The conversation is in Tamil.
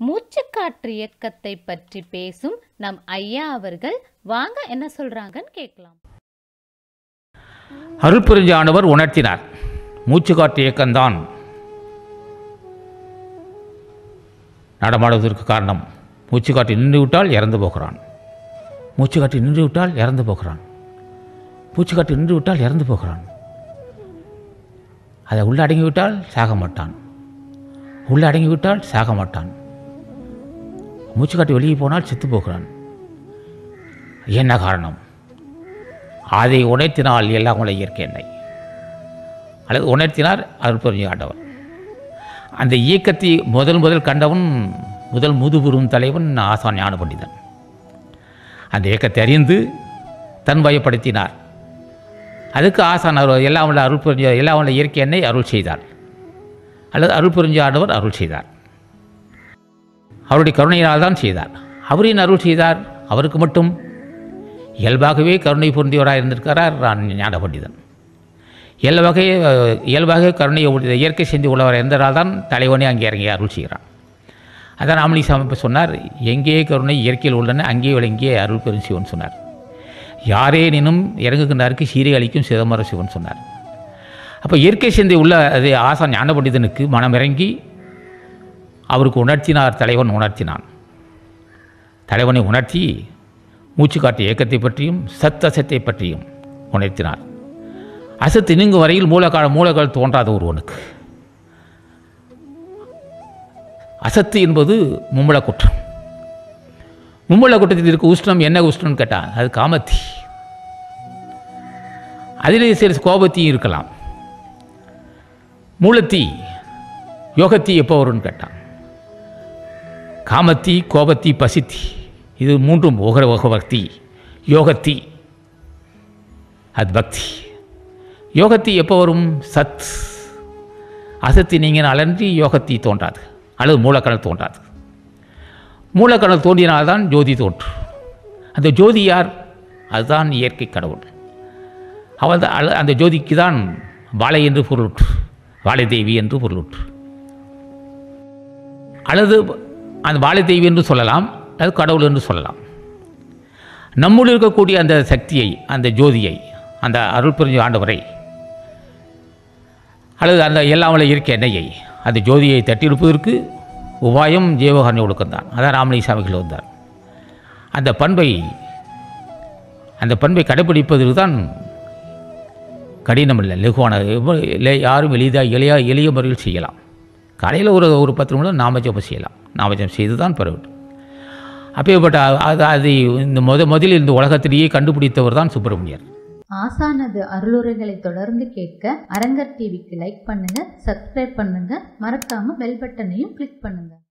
மூச்சுக்காற்று இயக்கத்தை பற்றி பேசும் நம் ஐயா அவர்கள் வாங்க என்ன சொல்றாங்கன்னு கேட்கலாம் அருட்பெருஞ்சானவர் உணர்த்தினார் மூச்சுக்காற்று இயக்கம்தான் நடமாடுவதற்கு காரணம் மூச்சுக்காற்று நின்று விட்டால் இறந்து போகிறான் மூச்சுக்காற்று நின்று விட்டால் இறந்து போகிறான் மூச்சுக்காற்று நின்று விட்டால் இறந்து போகிறான் அதை உள்ள அடங்கி விட்டால் சாக மாட்டான் உள்ள அடங்கி விட்டால் சாக மாட்டான் மூச்சுக்காற்று வெளியே போனால் செத்து போகிறான் என்ன காரணம் அதை உணர்த்தினால் எல்லாம் உள்ள இயற்கை எண்ணெய் அல்லது உணர்த்தினார் அருட்பெருஞ்சி ஆண்டவர் அந்த இயக்கத்தை முதல் முதல் கண்டவன் முதல் முதுபெரும் தலைவன் ஆசான் ஞான பண்டிதன் அந்த இயக்கத்தை அறிந்து தன் வயப்படுத்தினார் அதுக்கு ஆசான் அருள் எல்லாம் உள்ள அருள் புரிஞ்ச எல்லாம் உள்ள இயற்கை எண்ணெய் அருள் செய்தார் அல்லது அருள் புரிஞ்ச ஆண்டவர் அருள் செய்தார் அவருடைய கருணையினால் தான் செய்தார் அவரின் அருள் செய்தார் அவருக்கு மட்டும் இயல்பாகவே கருணை பொருந்தியவராக இருந்திருக்கிறார் ஞான பண்டிதன் இயல்பாக இயல்பாக கருணை உடைய- இயற்கை செஞ்சு உள்ளவராக இருந்ததால் தான் தலைவனே அங்கே இறங்கி அருள் செய்கிறான் அதான் ராமலி சாமி சொன்னார் எங்கே கருணை இயற்கையில் உள்ளன அங்கே விளங்கிய அருள் பெரும் சிவன் சொன்னார் யாரே நினும் இறங்குகின்றாருக்கு சீரை அளிக்கும் சிதம்பர சிவன் சொன்னார் அப்போ இயற்கை சிந்தை உள்ள அது ஆசான் ஞான பண்டிதனுக்கு மனம் இறங்கி அவருக்கு உணர்த்தினார் தலைவன் உணர்த்தினான் தலைவனை உணர்த்தி மூச்சுக்காட்டு இயக்கத்தை பற்றியும் சத் அசத்தை பற்றியும் உணர்த்தினார் அசத்து நீங்கும் வரையில் மூலக்கால மூலங்கள் தோன்றாத ஒருவனுக்கு அசத்து என்பது மும்மல குற்றம் மும்மல குற்றத்தில் இருக்க உஷ்ணம் என்ன உஷ்ணம்னு கேட்டான் அது காமத்தி அதிலே சில கோபத்தியும் இருக்கலாம் மூலத்தீ யோகத்தீ எப்போ வரும்னு கேட்டான் காமத்தி கோபத்தி பசித்தி இது மூன்றும் ஒகர ஒகவக்தி யோகத்தி அது பக்தி யோகத்தி எப்போ வரும் சத் அசத்தி நீங்கள் அலன்றி யோகத்தி தோன்றாது அல்லது மூலக்கடல் தோன்றாது மூலக்கடல் தோன்றினால்தான் ஜோதி தோன்று அந்த ஜோதி யார் அதுதான் இயற்கை கடவுள் அவள் தான் அல்ல- அந்த ஜோதிக்கு தான் வாழை என்று பொருளுற்று வாழை தேவி என்று பொருளுற்று அல்லது அந்த வாழை தெய்வி என்று சொல்லலாம் அது கடவுள் என்று சொல்லலாம் நம்முள் இருக்கக்கூடிய அந்த சக்தியை அந்த ஜோதியை அந்த அருள் புரிஞ்ச ஆண்டவரை அல்லது அந்த எல்லாம் வல்ல இயற்கை எண்ணெயை அந்த ஜோதியை தட்டியிருப்பதற்கு உபாயம் ஜீவகாரணி ஒழுக்கம்தான் அதான் ராமலிங்க சாமிகள் வந்தார் அந்த பண்பை அந்த பண்பை கடைப்பிடிப்பதற்கு தான் கடினம் இல்லை லகுவான எவ்வ- இல்லை யாரும் எளிதாக எளியா எளிய முறையில் செய்யலாம் காலையில் ஒரு ஒரு பத்து நிமிடம் நாமஜபம் செய்யலாம் நாமஜபம் செய்து தான் பெற வேண்டும் அப்பேற்பட்ட அது அது இந்த முத முதலில் இந்த உலகத்திலேயே கண்டுபிடித்தவர் தான் சுப்பிரமணியர் ஆசானது அருளுரைகளை தொடர்ந்து கேட்க அரங்கர் டிவிக்கு லைக் பண்ணுங்க சப்ஸ்கிரைப் பண்ணுங்க மறக்காம பெல் பட்டனையும் கிளிக் பண்ணுங்க